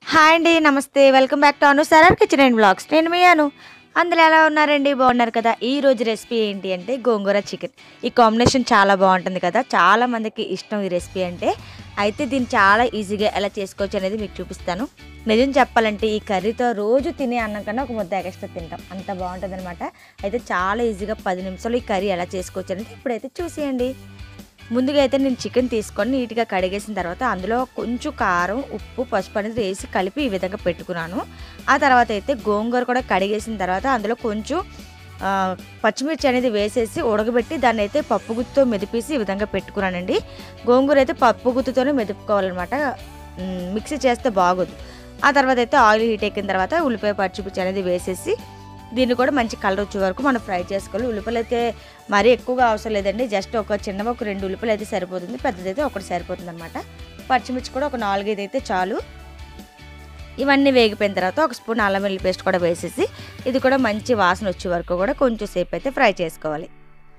hi అండి నమస్తే welcome back to Anu సరర్ కిచెన్ అండ్ బ్లాగ్స్ నేను మీ అను అందులో ఎలా ఉన్నారండి బాగున్నారు కదా ఈ రోజు రెసిపీ ఏంటి అంటే గోంగూర చికెన్ ఈ కాంబినేషన్ చాలా బాగుంటుంది కదా చాలా మందికి ఇష్టం ఈ రెసిపీ అంటే అయితే దీన్ని చాలా ఈజీగా ఎలా చేసుకోవచ్చు అనేది మీకు చూపిస్తాను నిజం చెప్పాలంటే ఈ కర్రీతో రోజు తినే అన్నం కన్నా ఒక ముద్ద ఎక్స్ట్రా తింటాం అంత బాగుంటుంది అనమాట అయితే చాలా ఈజీగా పది నిమిషాలు ఈ కర్రీ ఎలా చేసుకోవచ్చు అనేది ఇప్పుడైతే చూసేయండి ముందుగా అయితే నేను చికెన్ తీసుకొని నీట్గా కడిగేసిన తర్వాత అందులో కొంచెం కారం ఉప్పు పసుపు అనేది వేసి కలిపి ఈ విధంగా పెట్టుకున్నాను ఆ తర్వాత అయితే గోంగూర కూడా కడిగేసిన తర్వాత అందులో కొంచెం ఆ, పచ్చిమిర్చి అనేది వేసేసి ఉడకబెట్టి దాన్ని అయితే పప్పు గుత్తుతో మెదిపేసి ఈ విధంగా పెట్టుకున్నానండి గోంగూర అయితే పప్పు గుత్తుతోనే మెదుపుకోవాలన్నమాట మ్, మిక్సీ చేస్తే బాగోదు ఆ తర్వాత అయితే ఆయిల్ హీట్ ఎక్కిన తర్వాత ఉల్లిపాయ పచ్చిమిర్చి అనేది వేసేసి దీన్ని కూడా మంచి కలర్ వచ్చే వరకు మనం ఫ్రై చేసుకోవాలి ఉల్లిపాయలు అయితే మరీ ఎక్కువగా అవసరం లేదండి జస్ట్ ఒక చిన్నగా ఒక రెండు ఉల్లిపాయలు అయితే సరిపోతుంది పెద్దదైతే ఒకటి సరిపోతుంది అనమాట పచ్చిమిర్చి కూడా ఒక నాలుగైదు అయితే చాలు ఇవన్నీ వేగిపోయిన తర్వాత ఒక స్పూన్ అల్లం వెల్లుల్లి పేస్ట్ కూడా వేసేసి ఇది కూడా మంచి వాసన వచ్చే వరకు కూడా కొంచెం సేపు అయితే ఫ్రై చేసుకోవాలి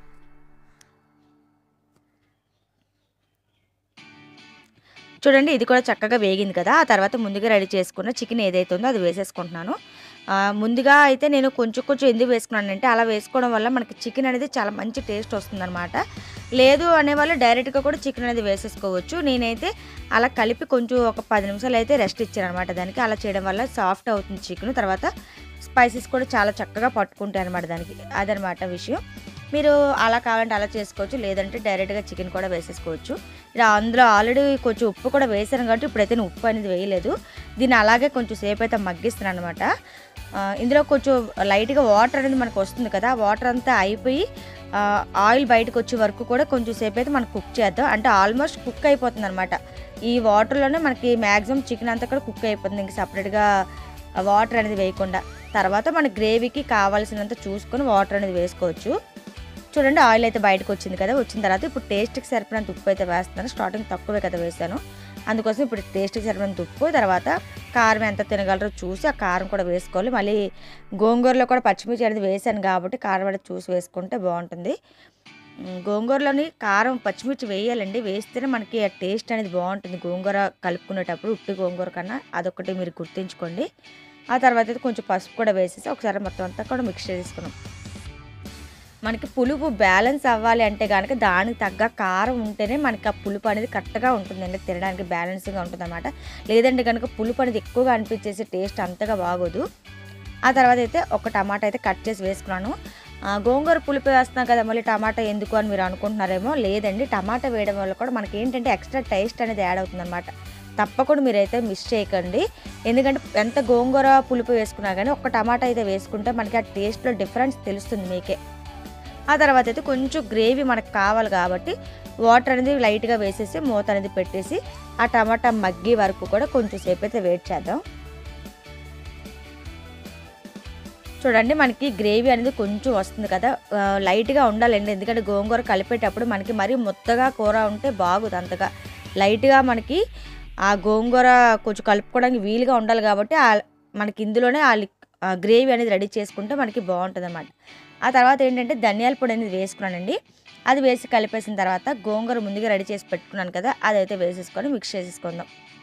చూడండి ఇది కూడా చక్కగా వేగింది కదా ఆ తర్వాత ముందుగా రెడీ చేసుకున్న చికెన్ ఏదైతే ఉందో అది వేసేసుకుంటున్నాను ఆ, ముందుగా అయితే నేను కొంచెం కొంచెం ఎందుకు వేసుకున్నానంటే అలా వేసుకోవడం వల్ల మనకి చికెన్ అనేది చాలా మంచి టేస్ట్ వస్తుందన్నమాట లేదు అనేవాళ్ళు డైరెక్ట్గా కూడా చికెన్ అనేది వేసేసుకోవచ్చు నేనైతే అలా కలిపి కొంచెం ఒక పది నిమిషాలు అయితే రెస్ట్ ఇచ్చాను అనమాట దానికి అలా చేయడం వల్ల సాఫ్ట్ అవుతుంది చికెన్ తర్వాత స్పైసెస్ కూడా చాలా చక్కగా పట్టుకుంటాయి అనమాట దానికి అదనమాట విషయం మీరు అలా కావాలంటే అలా చేసుకోవచ్చు లేదంటే డైరెక్ట్గా చికెన్ కూడా వేసేసుకోవచ్చు ఇలా అందులో ఆల్రెడీ కొంచెం ఉప్పు కూడా వేసాను కాబట్టి ఇప్పుడైతే నేను ఉప్పు అనేది వేయలేదు దీన్ని అలాగే కొంచెం సేపు అయితే మగ్గిస్తున్నాను అనమాట ఇందులో కొంచెం లైట్గా వాటర్ అనేది మనకు వస్తుంది కదా వాటర్ అంతా అయిపోయి ఆ, ఆయిల్ బయటకు వచ్చే వరకు కూడా కొంచెం సేపు అయితే మనం కుక్ చేద్దాం అంటే ఆల్మోస్ట్ కుక్ అయిపోతుంది అనమాట ఈ వాటర్లోనే మనకి మ్యాక్సిమం చికెన్ అంతా కూడా కుక్ అయిపోతుంది ఇంక సపరేట్గా వాటర్ అనేది వేయకుండా తర్వాత మన గ్రేవీకి కావాల్సినంత చూసుకొని వాటర్ అనేది వేసుకోవచ్చు చూడండి ఆయిల్ అయితే బయటకు వచ్చింది కదా వచ్చిన తర్వాత ఇప్పుడు టేస్ట్కి సరిపడినంత ఉప్పు అయితే వేస్తున్నాను స్టార్టింగ్ తక్కువే కదా వేసాను అందుకోసం ఇప్పుడు టేస్ట్కి సరిపడినంత ఉప్పు తర్వాత కారం ఎంత తినగలరో చూసి ఆ కారం కూడా వేసుకోవాలి మళ్ళీ గోంగూరలో కూడా పచ్చిమిర్చి అనేది వేసాను కాబట్టి కారం అనేది చూసి వేసుకుంటే బాగుంటుంది ఉమ్, గోంగూరలోని కారం పచ్చిమిర్చి వేయాలండి వేస్తేనే మనకి ఆ టేస్ట్ అనేది బాగుంటుంది గోంగూర కలుపుకునేటప్పుడు ఉట్టి గోంగూర కన్నా అదొకటి మీరు గుర్తుంచుకోండి ఆ తర్వాత అయితే కొంచెం పసుపు కూడా వేసేసి ఒకసారి మొత్తం అంతా కూడా మిక్స్ చేసుకున్నాం మనకి పులుపు బ్యాలెన్స్ అవ్వాలి అంటే కనుక దానికి తగ్గ కారం ఉంటేనే మనకి ఆ పులుపు అనేది కరెక్ట్గా ఉంటుందండి తినడానికి బ్యాలెన్స్గా ఉంటుంది అనమాట లేదంటే కనుక పులుపు అనేది ఎక్కువగా అనిపించేసి టేస్ట్ అంతగా బాగోదు ఆ తర్వాత అయితే ఒక టమాటా అయితే కట్ చేసి వేసుకున్నాను ఆ, గోంగూర పులుపు వేస్తున్నాం కదా మళ్ళీ టమాటా ఎందుకు అని మీరు అనుకుంటున్నారేమో లేదండి టమాటా వేయడం వల్ల కూడా మనకి ఏంటంటే ఎక్స్ట్రా టేస్ట్ అనేది యాడ్ అవుతుంది అనమాట తప్పకుండా మీరైతే మిస్ చేయకండి ఎందుకంటే ఎంత గోంగూర పులుపు వేసుకున్నా కానీ ఒక్క టమాటా అయితే వేసుకుంటే మనకి ఆ టేస్ట్లో డిఫరెన్స్ తెలుస్తుంది మీకే ఆ తర్వాత అయితే కొంచెం గ్రేవీ మనకు కావాలి కాబట్టి వాటర్ అనేది లైట్గా వేసేసి మూత అనేది పెట్టేసి ఆ టమాటా మగ్గి వరకు కూడా కొంచెం సేపు అయితే వెయిట్ చేద్దాం చూడండి మనకి గ్రేవీ అనేది కొంచెం వస్తుంది కదా ఆ, లైట్గా ఉండాలండి ఎందుకంటే గోంగూర కలిపేటప్పుడు మనకి మరీ మొత్తగా కూర ఉంటే బాగుంది అంతగా లైట్గా మనకి ఆ గోంగూర కొంచెం కలుపుకోవడానికి వీలుగా ఉండాలి కాబట్టి ఆ- మనకి ఇందులోనే ఆ లిక్- ఆ గ్రేవీ అనేది రెడీ చేసుకుంటే మనకి బాగుంటుంది అన్నమాట ఆ తర్వాత ఏంటంటే ధనియాల పొడి అనేది వేసుకున్నానండి అది వేసి కలిపేసిన తర్వాత గోంగూర ముందుగా రెడీ చేసి పెట్టుకున్నాను కదా అదైతే వేసేసుకొని మిక్స్ చేసేసుకుందాం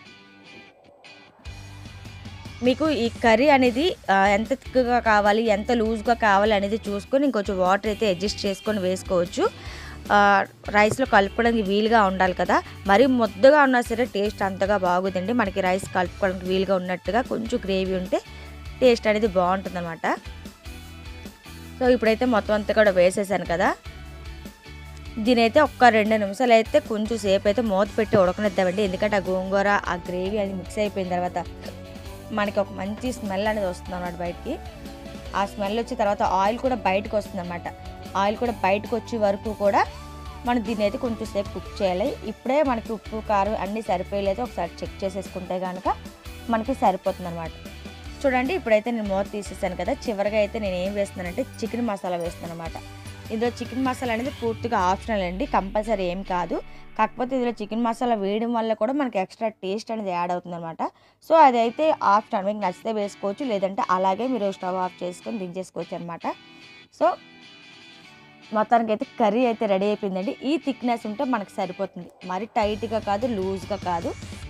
మీకు ఈ కర్రీ అనేది ఆ, ఎంత థిక్గా కావాలి ఎంత లూజ్గా కావాలి అనేది చూసుకొని ఇంకొంచెం వాటర్ అయితే అడ్జస్ట్ చేసుకొని వేసుకోవచ్చు ఆ, రైస్లో కలుపుకోవడానికి వీలుగా ఉండాలి కదా మరీ ముద్దగా ఉన్నా సరే టేస్ట్ అంతగా బాగుందండి మనకి రైస్ కలుపుకోవడానికి వీలుగా ఉన్నట్టుగా కొంచెం గ్రేవీ ఉంటే టేస్ట్ అనేది బాగుంటుంది అనమాట సో ఇప్పుడైతే మొత్తం అంతా కూడా వేసేసాను కదా దీని అయితే ఒక్క రెండు నిమిషాలు అయితే కొంచెం సేపు అయితే మూత పెట్టి ఉడకనిద్దామండి ఎందుకంటే ఆ గోంగూర ఆ గ్రేవీ అది మిక్స్ అయిపోయిన తర్వాత మనకి ఒక మంచి స్మెల్ అనేది వస్తుంది అన్నమాట బయటికి ఆ స్మెల్ వచ్చిన తర్వాత ఆయిల్ కూడా బయటకు వస్తుంది అనమాట ఆయిల్ కూడా బయటకు వచ్చే వరకు కూడా మనం దీన్ని అయితే కొంచెం సేపు కుక్ చేయాలి ఇప్పుడే మనకి ఉప్పు కారం అన్నీ సరిపోయలేదు ఒకసారి చెక్ చేసేసుకుంటే కనుక మనకి సరిపోతుంది అనమాట చూడండి ఇప్పుడైతే నేను మూత తీసేసాను కదా చివరిగా అయితే నేను ఏం వేస్తున్నానంటే చికెన్ మసాలా వేస్తున్నాను అనమాట ఇందులో చికెన్ మసాలా అనేది పూర్తిగా ఆప్షనల్ అండి కంపల్సరీ ఏం కాదు కాకపోతే ఇందులో చికెన్ మసాలా వేయడం వల్ల కూడా మనకి ఎక్స్ట్రా టేస్ట్ అనేది యాడ్ అవుతుంది అనమాట సో అదైతే ఆప్షనల్ మీకు నచ్చితే వేసుకోవచ్చు లేదంటే అలాగే మీరు స్టవ్ ఆఫ్ చేసుకొని దించేసుకోవచ్చు అనమాట సో మొత్తానికి అయితే కర్రీ అయితే రెడీ అయిపోయిందండి ఈ థిక్నెస్ ఉంటే మనకు సరిపోతుంది మరి టైట్గా కాదు లూజ్గా కాదు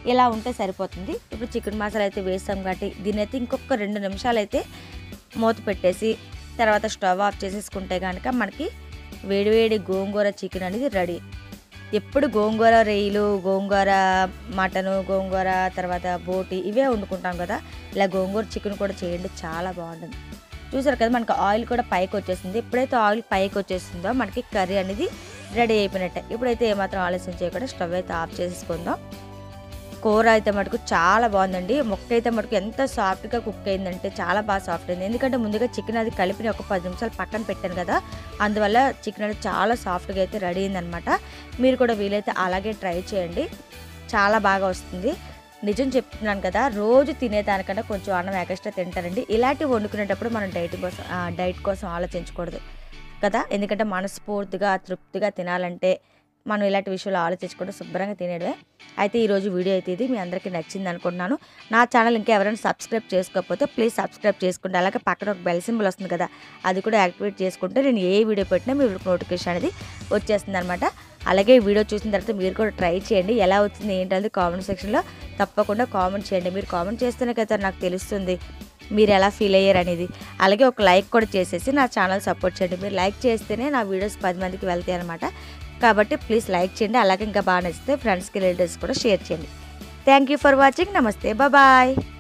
ఇలా ఉంటే సరిపోతుంది ఇప్పుడు చికెన్ మసాలా అయితే వేసాం కాబట్టి దీని అయితే ఇంకొక రెండు నిమిషాలు అయితే మూత పెట్టేసి తర్వాత స్టవ్ ఆఫ్ చేసేసుకుంటే కనుక మనకి వేడివేడి గోంగూర చికెన్ అనేది రెడీ ఎప్పుడు గోంగూర రొయ్యలు గోంగూర మటను గోంగూర తర్వాత బోటి ఇవే వండుకుంటాం కదా ఇలా గోంగూర చికెన్ కూడా చేయండి చాలా బాగుంటుంది చూసారు కదా మనకి ఆయిల్ కూడా పైకి వచ్చేసింది ఎప్పుడైతే ఆయిల్ పైకి వచ్చేసిందో మనకి కర్రీ అనేది రెడీ అయిపోయినట్టే ఇప్పుడైతే ఏమాత్రం ఆలస్యం చేయకుండా స్టవ్ అయితే ఆఫ్ చేసేసుకుందాం కూర అయితే మటుకు చాలా బాగుందండి ముక్క అయితే మటుకు ఎంత సాఫ్ట్గా కుక్ అయిందంటే చాలా బాగా సాఫ్ట్ అయింది ఎందుకంటే ముందుగా చికెన్ అది కలిపి ఒక పది నిమిషాలు పక్కన పెట్టాను కదా అందువల్ల చికెన్ అనేది చాలా సాఫ్ట్గా అయితే రెడీ అయిందనమాట మీరు కూడా వీలైతే అలాగే ట్రై చేయండి చాలా బాగా వస్తుంది నిజం చెప్తున్నాను కదా రోజు తినేదానికన్నా కొంచెం అన్నం ఎక్స్ట్రా తింటారండి ఇలాంటివి వండుకునేటప్పుడు మనం డైట్ కోసం ఆ, డైట్ కోసం ఆలోచించకూడదు కదా ఎందుకంటే మనస్ఫూర్తిగా తృప్తిగా తినాలంటే మనం ఇలాంటి విషయాలు ఆలోచించకుండా శుభ్రంగా తినేయడమే అయితే ఈరోజు వీడియో అయితే ఇది మీ అందరికీ నచ్చింది అనుకుంటున్నాను నా ఛానల్ ఇంకా ఎవరైనా సబ్స్క్రైబ్ చేసుకోకపోతే ప్లీజ్ సబ్స్క్రైబ్ చేసుకుంటే అలాగే పక్కన ఒక బెల్ సింబల్ వస్తుంది కదా అది కూడా యాక్టివేట్ చేసుకుంటే నేను ఏ వీడియో పెట్టినా మీ నోటిఫికేషన్ అనేది వచ్చేస్తుంది అనమాట అలాగే ఈ వీడియో చూసిన తర్వాత మీరు కూడా ట్రై చేయండి ఎలా వచ్చింది ఏంటనేది కామెంట్ సెక్షన్లో తప్పకుండా కామెంట్ చేయండి మీరు కామెంట్ చేస్తేనే కదా నాకు తెలుస్తుంది మీరు ఎలా ఫీల్ అయ్యారు అనేది అలాగే ఒక లైక్ కూడా చేసేసి నా ఛానల్ సపోర్ట్ చేయండి మీరు లైక్ చేస్తేనే నా వీడియోస్ పది మందికి వెళ్తాయి అనమాట కాబట్టి ప్లీజ్ లైక్ చేయండి అలాగే ఇంకా బాగా నచ్చితే ఫ్రెండ్స్కి రిలేటివ్స్ కూడా షేర్ చేయండి థ్యాంక్ యూ ఫర్ వాచింగ్ నమస్తే బాయ్